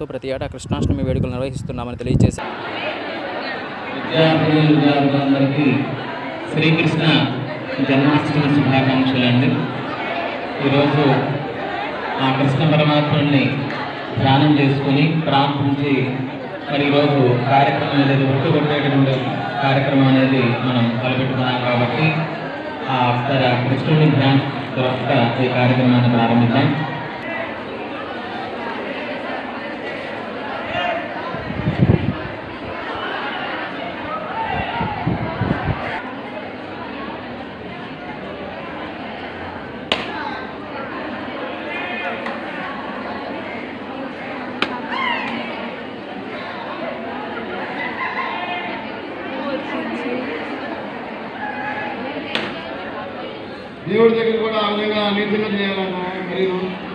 ప్రతి ఏటా కృష్ణాష్టమి వేడుకలు నిర్వహిస్తున్నామని తెలియజేశారు విద్యార్థులు విద్యార్థులందరికీ శ్రీకృష్ణ జన్మాష్టమి శుభాకాంక్షలు అండి ఈరోజు ఆ కృష్ణ పరమాత్ముడిని ధ్యానం చేసుకుని ప్రార్థించి మరి ఈరోజు కార్యక్రమం అనేది ఒట్టు కొట్టేటటువంటి కార్యక్రమం అనేది మనం తలపెట్టుకున్నాం కాబట్టి ఆ అక్షర కృష్ణుని ధ్యానం తర్వాత ఈ కార్యక్రమాన్ని ప్రారంభిద్దాం దేవుడి దగ్గర కూడా ఆ విధంగా నీతిగా చేయాలన్నా మరియు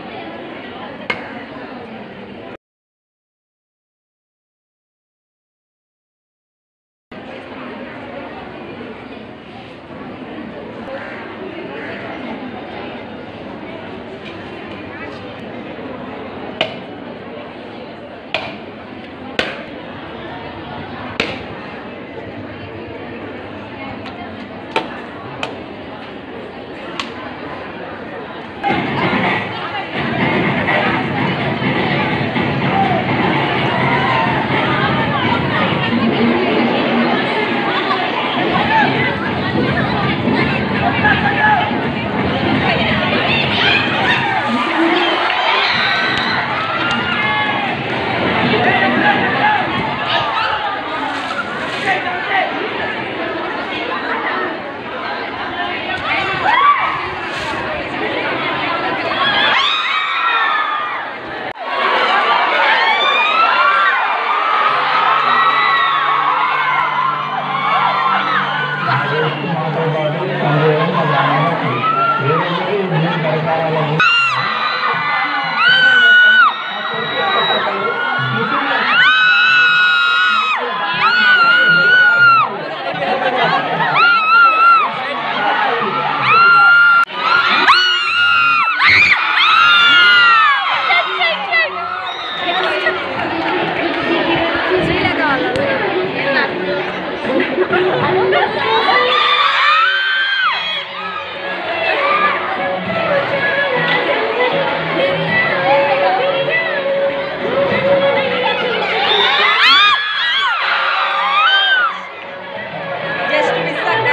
జస్ట్ మిస్ అక్క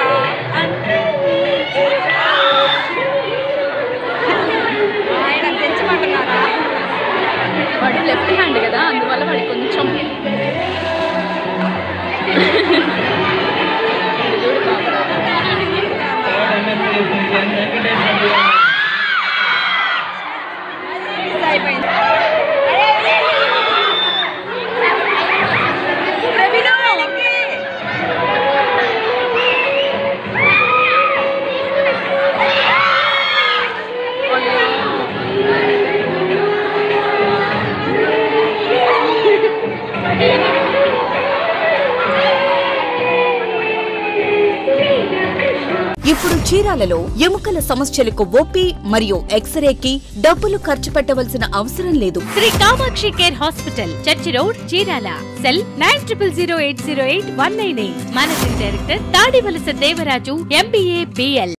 ఆయన తెచ్చమంటున్నారా వాడు లెఫ్ట్ హ్యాండ్ కదా అందువల్ల వాడి కొంచెం చూడు పాపం. మిస్ అయిపోయింది ప్రవీణ ఇప్పుడు చీరాలలో ఎముకల సమస్యలకు ఓపీ మరియు ఎక్స్రేకి డబ్బులు ఖర్చు పెట్టవలసిన అవసరం లేదు Shri Kamakshi care hospital church road Chirala cell nine triple zero eight zero eight one nine eight managing director Tadivalasa Devaraju MBA BL